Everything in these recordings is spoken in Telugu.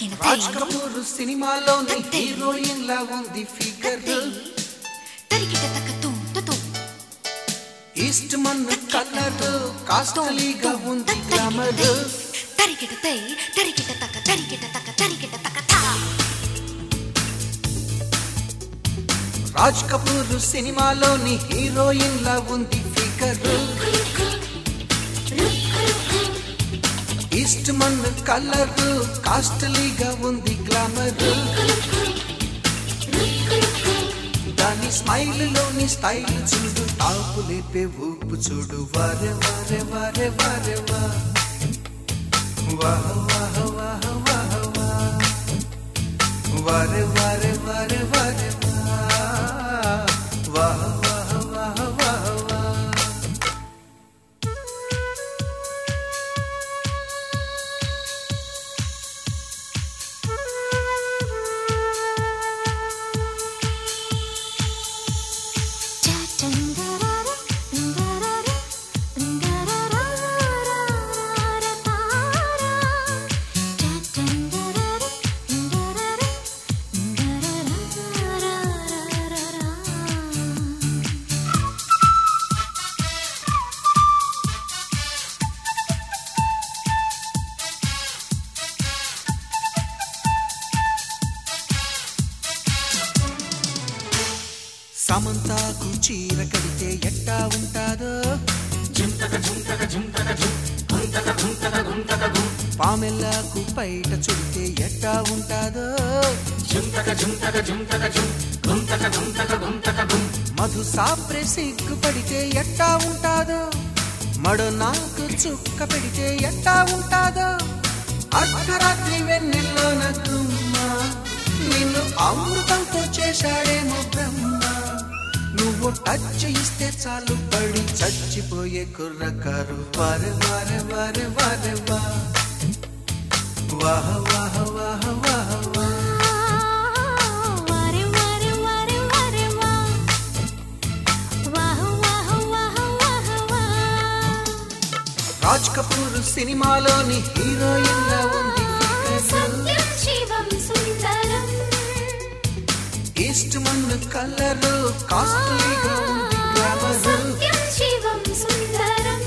తక్కిన రాజ్ కపూర్ సినిమాలోని హీరోయిన్ లా ఉంది ఫిగర్ తరికిట తక్క తూ తుతూ ఈస్ట్ మన్ కలర్ కాస్ట్లీగా ఉంది గ్లామర్ తరికిట తై తరికిట తక్క తరికిట తక్క తరికిట తక్క తా రాజ్ కపూర్ సినిమాలోని హీరోయిన్ లా ఉంది ఫిగర్ ఈస్ట్ మన్ కలర్ కాస్ట్లీగా ఉంది గ్లామర్ దాని స్మైల్ లోని స్టైల్ చూడు టాపు లేపే ఊపు చూడు వారే వారే వారే వారే వా వాహ వాహ వాహ వాహ వా వారే వారే వారే వారే వా వాహ వాహ వాహ వాహ వా సమంతాకు చీర కడితే ఎట్టా ఉంటాదో పామెల్లాకు పైట చుడితే ఎట్టా ఉంటాదో మధు సాప్రె సిగ్గు పడితే ఎట్టా ఉంటాదో మడు నాకు చుక్క పెడితే ఎట్టా ఉంటాదో అర్ధరాత్రి వెన్నెల్లో నగుమ్మ నిన్ను అమృతంతో చేశాడేమో బ్రహ్మ నువ్వు టచ్ ఇస్తే చాలు పడి చచ్చిపోయే కుర్రకారు వారే వారే వారే వారే వా వాహ వాహ వాహ వాహ వా వారే వారే వారే వారే వా వాహ వాహ వాహ వాహ వా రాజ్ కపూర్ సినిమాలోని హీరోయిన్ లా ఉంది figure. Satyam Shivam Sundaram Eastman colour కాస్ట్లీగా ఉంది గ్లామర్ సత్యం శివం సుందరం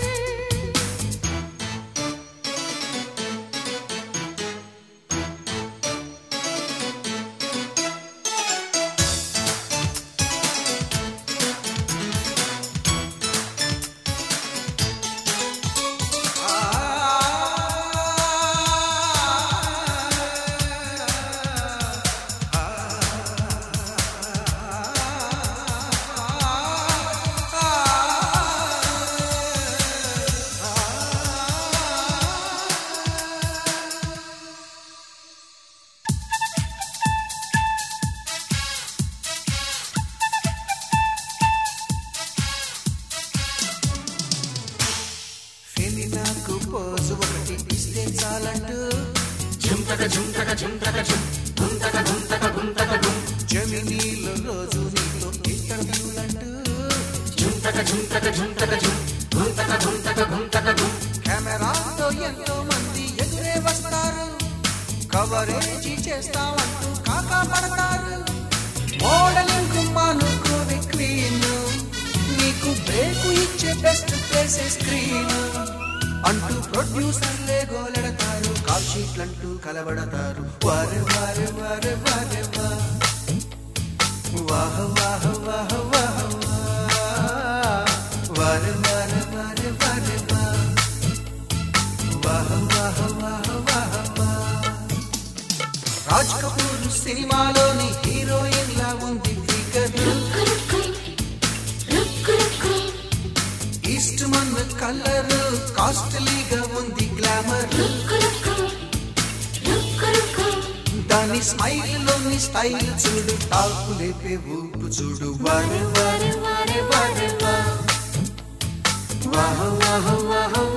ఫెమినాకు పోజు ఒకటి ఇస్తే చాలంటూ జమినీలో రోజు నీతో ఇంటర్వ్యూలంటూ కెమెరాతో ఎంతో మంది ఎదురే వస్తారు కవరేజీ చేస్తామంటూ కాకా పడతారు మోడలింగ్ మానుకోవి క్వీన్ నీకు బ్రేకు ఇచ్చే బెస్ట్ ప్లేసే స్క్రీన్ అంటూ ప్రొడ్యూసర్లే గోలెడతారు కాల్ షీట్లంటూ కలబడతారు వారే వారే వారే వారే వా వాహ వాహ వాహ వాహ వా వారే వారే వారే వారే వా వాహ వాహ వాహ వాహ వా రాజ్ కపూర్ సినిమాలోని హీరోయిన్ లా ఉంది ఫిగర్ ఈస్ట్ మన్ కలర్ కాస్ట్లీగా ఉంది గ్లామర్ దాని స్మైల్ లోని స్టైల్ చూడు టాపు లేపే ఊపు చూడు వారే వారే వారే వారే వా వాహ వాహ వాహ